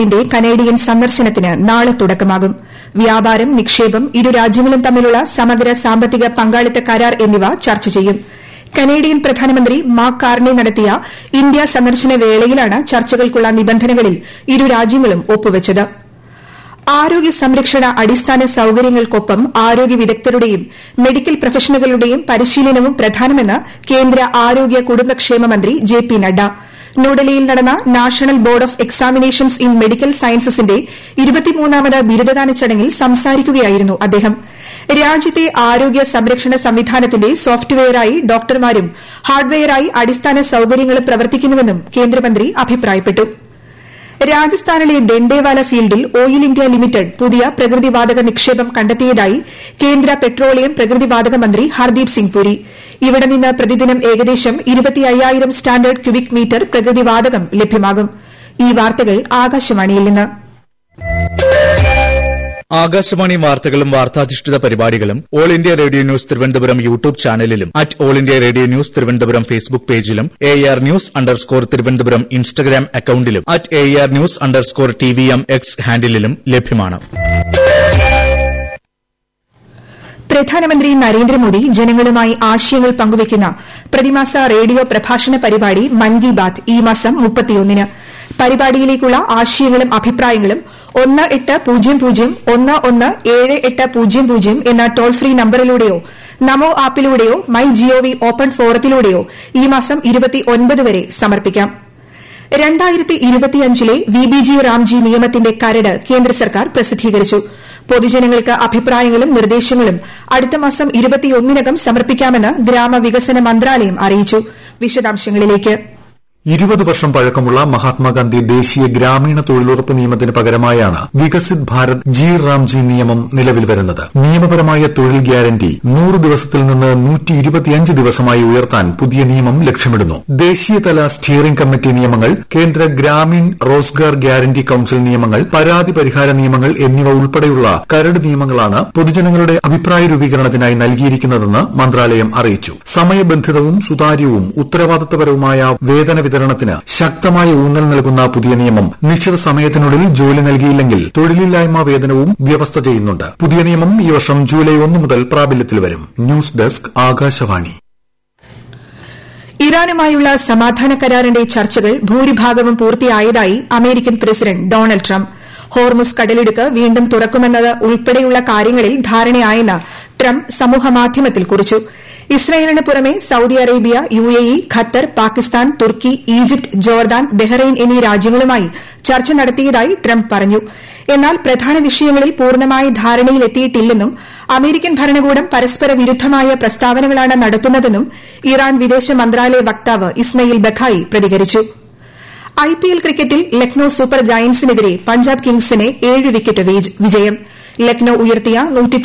ന്റെ കനേഡിയൻ സന്ദർശനത്തിന് നാളെ തുടക്കമാകും വ്യാപാരം നിക്ഷേപം ഇരു രാജ്യങ്ങളും തമ്മിലുള്ള സമഗ്ര സാമ്പത്തിക പങ്കാളിത്ത കരാർ എന്നിവ ചർച്ച ചെയ്യും കനേഡിയൻ പ്രധാനമന്ത്രി മാർക്ക് കാർണെ നടത്തിയ ഇന്ത്യ സന്ദർശന വേളയിലാണ് ചർച്ചകൾക്കുള്ള നിബന്ധനകളിൽ ഇരു രാജ്യങ്ങളും ഒപ്പുവച്ചത് ആരോഗ്യ സംരക്ഷണ അടിസ്ഥാന സൌകര്യങ്ങൾക്കൊപ്പം ആരോഗ്യ വിദഗ്ധരുടെയും മെഡിക്കൽ പ്രൊഫഷണലുകളുടെയും പരിശീലനവും പ്രധാനമെന്ന് കേന്ദ്ര ആരോഗ്യ കുടുംബക്ഷേമ മന്ത്രി ജെ പി നഡ്ഡ ന്യൂഡൽഹിയിൽ നടന്ന national board of examinations in medical സയൻസസിന്റെ ഇരുപത്തിമൂന്നാമത് ബിരുദദാന ചടങ്ങിൽ സംസാരിക്കുകയായിരുന്നു അദ്ദേഹം രാജ്യത്തെ ആരോഗ്യ സംരക്ഷണ സംവിധാനത്തിന്റെ സോഫ്റ്റ്വെയറായി ഡോക്ടർമാരും ഹാർഡ്വെയറായി അടിസ്ഥാന സൌകര്യങ്ങളും പ്രവർത്തിക്കുന്നുവെന്നും കേന്ദ്രമന്ത്രി അഭിപ്രായപ്പെട്ടു രാജസ്ഥാനിലെ ദണ്ഡേവാല ഫീൽഡിൽ ഓയിൽ ഇന്ത്യ ലിമിറ്റഡ് പുതിയ പ്രകൃതിവാതക നിക്ഷേപം കണ്ടെത്തിയതായി കേന്ദ്ര പെട്രോളിയം പ്രകൃതിവാതക മന്ത്രി ഹർദീപ് സിംഗ് പുരി ഇവിടെ നിന്ന് പ്രതിദിനം ഏകദേശം ഇരുപത്തിയ്യായിരം സ്റ്റാൻഡേർഡ് ക്യൂബിക് മീറ്റർ പ്രകൃതിവാതകം ലഭ്യമാകും ഈ വാർത്തകൾ ആകാശവാണിയിൽ നിന്ന് ആകാശവാണി വാർത്തകളും വാർത്താധിഷ്ഠിത പരിപാടികളും all India radio news Thiruvananthapuram YouTube ചാനലിലും at all India radio news Thiruvananthapuram Facebook പേജിലും A R news underscore Thiruvananthapuram Instagram അക്കൌണ്ടിലും at A R news underscore T V M X ഹാൻഡിലും ലഭ്യമാണ് പ്രധാനമന്ത്രി നരേന്ദ്രമോദി ജനങ്ങളുമായി ആശയങ്ങൾ പങ്കുവയ്ക്കുന്ന പ്രതിമാസ റേഡിയോ പ്രഭാഷണ പരിപാടി മൻ കി ബാത് ഈ മാസം മുപ്പത്തിയൊന്നിന് പരിപാടിയിലേക്കുള്ള ആശയങ്ങളും അഭിപ്രായങ്ങളും ഒന്ന് എട്ട് പൂജ്യം പൂജ്യം ഒന്ന് ഒന്ന് ഏഴ് എട്ട് പൂജ്യം പൂജ്യം എന്ന ടോൾ ഫ്രീ നമ്പറിലൂടെയോ നമോ ആപ്പിലൂടെയോ മൈ ജിഒവി ഓപ്പൺ ഫോറത്തിലൂടെയോ ഈ മാസം വരെ സമർപ്പിക്കാം രണ്ടായിരത്തി ഇരുപത്തിയഞ്ചിലെ വി ബി ജി റാംജി നിയമത്തിന്റെ കരട് കേന്ദ്ര സർക്കാർ പ്രസിദ്ധീകരിച്ചു പൊതുജനങ്ങൾക്ക് അഭിപ്രായങ്ങളും നിർദ്ദേശങ്ങളും അടുത്ത മാസം ഇരുപത്തിയൊന്നിനകം സമർപ്പിക്കാമെന്ന് ഗ്രാമവികസന മന്ത്രാലയം അറിയിച്ചു വിശദാംശങ്ങളിലേക്ക് ഇരുപത് വർഷം പഴക്കമുള്ള മഹാത്മാഗാന്ധി ദേശീയ ഗ്രാമീണ തൊഴിലുറപ്പ് നിയമത്തിന് പകരമായാണ് വികസിത് ഭാരത് ജി റാംജി നിയമം നിലവിൽ വരുന്നത് നിയമപരമായ തൊഴിൽ ഗ്യാരണ്ടി നൂറ് ദിവസത്തിൽ നിന്ന് നൂറ്റി ഇരുപത്തിയഞ്ച് ദിവസമായി ഉയർത്താൻ പുതിയ നിയമം ലക്ഷ്യമിടുന്നു ദേശീയതല സ്റ്റിയറിംഗ് കമ്മിറ്റി നിയമങ്ങൾ കേന്ദ്ര ഗ്രാമീൺ റോസ്ഗാർ ഗ്യാരണ്ടി കൌൺസിൽ നിയമങ്ങൾ പരാതി പരിഹാര നിയമങ്ങൾ എന്നിവ ഉൾപ്പെടെയുള്ള കരട് നിയമങ്ങളാണ് പൊതുജനങ്ങളുടെ അഭിപ്രായ രൂപീകരണത്തിനായി നൽകിയിരിക്കുന്നതെന്ന് മന്ത്രാലയം അറിയിച്ചു സമയബന്ധിതവും സുതാര്യവും ഉത്തരവാദിത്തപരവുമായ വേതന വിതരണത്തിന് ശക്തമായ ഊന്നൽ നൽകുന്ന പുതിയ നിയമം നിശ്ചിത സമയത്തിനുള്ളിൽ ജോലി നൽകിയില്ലെങ്കിൽ തൊഴിലില്ലായ്മ വേതനവും വ്യവസ്ഥ ചെയ്യുന്നുണ്ട് പുതിയ നിയമം ഈ വർഷം ജൂലൈ ഒന്ന് മുതൽ പ്രാബല്യത്തിൽ വരും ന്യൂസ് ഡെസ്ക് ആകാശവാണി ഇറാനുമായുള്ള സമാധാന കരാറിന്റെ ചർച്ചകൾ ഭൂരിഭാഗവും പൂർത്തിയായതായി American president Donald Trump Hormuz കടലിടുക്ക് വീണ്ടും തുറക്കുമെന്നത് ഉൾപ്പെടെയുള്ള കാര്യങ്ങളിൽ ധാരണയായെന്ന് ട്രംപ് സമൂഹമാധ്യമത്തിൽ കുറിച്ചു ഇസ്രയേലിന് പുറമെ Saudi Arabia U A E Qatar Pakistan തുർക്കി ഈജിപ്ത് ജോർദാൻ ബഹ്റൈൻ എന്നീ രാജ്യങ്ങളുമായി ചർച്ച നടത്തിയതായി ട്രംപ് പറഞ്ഞു എന്നാൽ പ്രധാന വിഷയങ്ങളിൽ പൂർണ്ണമായ ധാരണയിലെത്തിയിട്ടില്ലെന്നും അമേരിക്കൻ ഭരണകൂടം പരസ്പര വിരുദ്ധമായ പ്രസ്താവനകളാണ് നടത്തുന്നതെന്നും ഇറാൻ വിദേശ മന്ത്രാലയ വക്താവ് ഇസ്മയിൽ ബഖായി പ്രതികരിച്ചു ഐപിഎൽ ക്രിക്കറ്റിൽ ലക്നൌ സൂപ്പർ ജയന്റ്സിനെതിരെ പഞ്ചാബ് കിങ്സിന് ഏഴ് വിക്കറ്റ് വിജയം ലക്നൌ ഉയർത്തിയ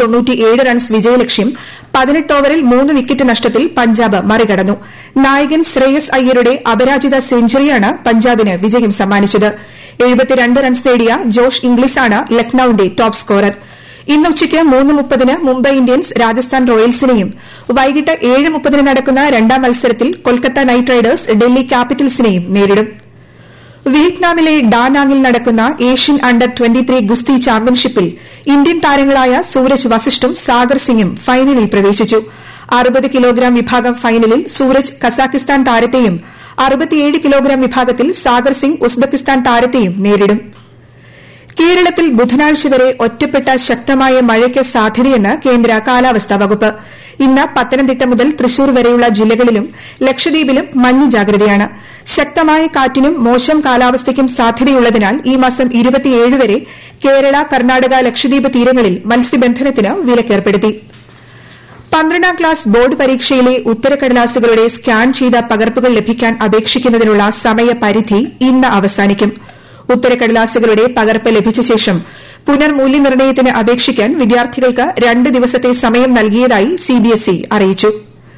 റൺസ് വിജയലക്ഷ്യം പതിനെട്ട് ഓവറിൽ മൂന്ന് വിക്കറ്റ് നഷ്ടത്തിൽ പഞ്ചാബ് മറികടന്നു നായകൻ ശ്രേയസ് അയ്യരുടെ അപരാജിത സെഞ്ചുറിയാണ് പഞ്ചാബിന് വിജയം സമ്മാനിച്ചത് റൺസ് നേടിയ ജോഷ് ഇംഗ്ലീസാണ് ലക്നൌവിന്റെ ടോപ്പ് സ്കോറർ ഇന്ന് ഉച്ചയ്ക്ക് മൂന്ന് മുപ്പതിന് മുംബൈ ഇന്ത്യൻസ് രാജസ്ഥാൻ റോയൽസിനെയും വൈകിട്ട് ഏഴ് മുപ്പതിന് നടക്കുന്ന രണ്ടാം മത്സരത്തിൽ കൊൽക്കത്ത നൈറ്റ് റൈഡേഴ്സ് ഡൽഹി ക്യാപിറ്റൽസിനെയും നേരിടും വിയറ്റ്നാമിലെ ഡാനാങ്ങിൽ നടക്കുന്ന ഏഷ്യൻ അണ്ടർ ട്വന്റി ഗുസ്തി ചാമ്പ്യൻഷിപ്പിൽ ഇന്ത്യൻ താരങ്ങളായ സൂരജ് വസിഷ്ഠും സാഗർ സിംഗും ഫൈനലിൽ പ്രവേശിച്ചു അറുപത് കിലോഗ്രാം വിഭാഗം ഫൈനലിൽ സൂരജ് കസാഖിസ്ഥാൻ താരത്തെയും അറുപത്തിയേഴ് കിലോഗ്രാം വിഭാഗത്തിൽ സാഗർ സിംഗ് ഉസ്ബെക്കിസ്ഥാൻ താരത്തെയും നേരിടും കേരളത്തിൽ ബുധനാഴ്ച വരെ ഒറ്റപ്പെട്ട ശക്തമായ മഴയ്ക്ക് സാധ്യതയെന്ന് കേന്ദ്ര കാലാവസ്ഥാ വകുപ്പ് ഇന്ന് പത്തനംതിട്ട മുതൽ തൃശൂർ വരെയുള്ള ജില്ലകളിലും ലക്ഷദ്വീപിലും മഞ്ഞ ജാഗ്രതയാണ് ശക്തമായ കാറ്റിനും മോശം കാലാവസ്ഥയ്ക്കും സാധ്യതയുള്ളതിനാൽ ഈ മാസം വരെ കേരള കർണാടക ലക്ഷദ്വീപ് തീരങ്ങളിൽ മത്സ്യബന്ധനത്തിന് വിലക്കേർപ്പെടുത്തി പന്ത്രണ്ടാം ക്ലാസ് ബോർഡ് പരീക്ഷയിലെ ഉത്തരക്കടലാസുകളുടെ സ്കാൻ ചെയ്ത പകർപ്പുകൾ ലഭിക്കാൻ അപേക്ഷിക്കുന്നതിനുള്ള സമയപരിധി ഇന്ന് അവസാനിക്കും ഉത്തരക്കടലാസുകളുടെ പകർപ്പ് ലഭിച്ച ശേഷം പുനർമൂല്യനിർണ്ണയത്തിന് അപേക്ഷിക്കാൻ വിദ്യാർത്ഥികൾക്ക് രണ്ട് ദിവസത്തെ സമയം നൽകിയതായി സിബിഎസ്ഇ അറിയിച്ചു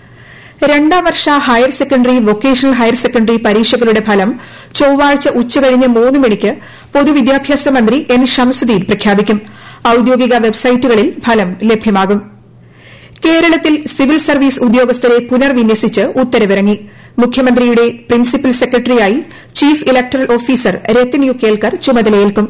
രണ്ടാം വർഷ higher secondary vocational higher secondary പരീക്ഷകളുടെ ഫലം ചൊവ്വാഴ്ച ഉച്ചകഴിഞ്ഞ് മൂന്ന് മണിക്ക് പൊതുവിദ്യാഭ്യാസ മന്ത്രി എൻ ഷംസുദ്ദീൻ പ്രഖ്യാപിക്കും ഔദ്യോഗിക വെബ്സൈറ്റുകളിൽ ഫലം ലഭ്യമാകും കേരളത്തിൽ സിവിൽ സർവീസ് ഉദ്യോഗസ്ഥരെ പുനർവിന്യസിച്ച് ഉത്തരവിറങ്ങി മുഖ്യമന്ത്രിയുടെ പ്രിൻസിപ്പൽ സെക്രട്ടറിയായി chief electoral officer Rathan U Kelkar ചുമതലയേൽക്കും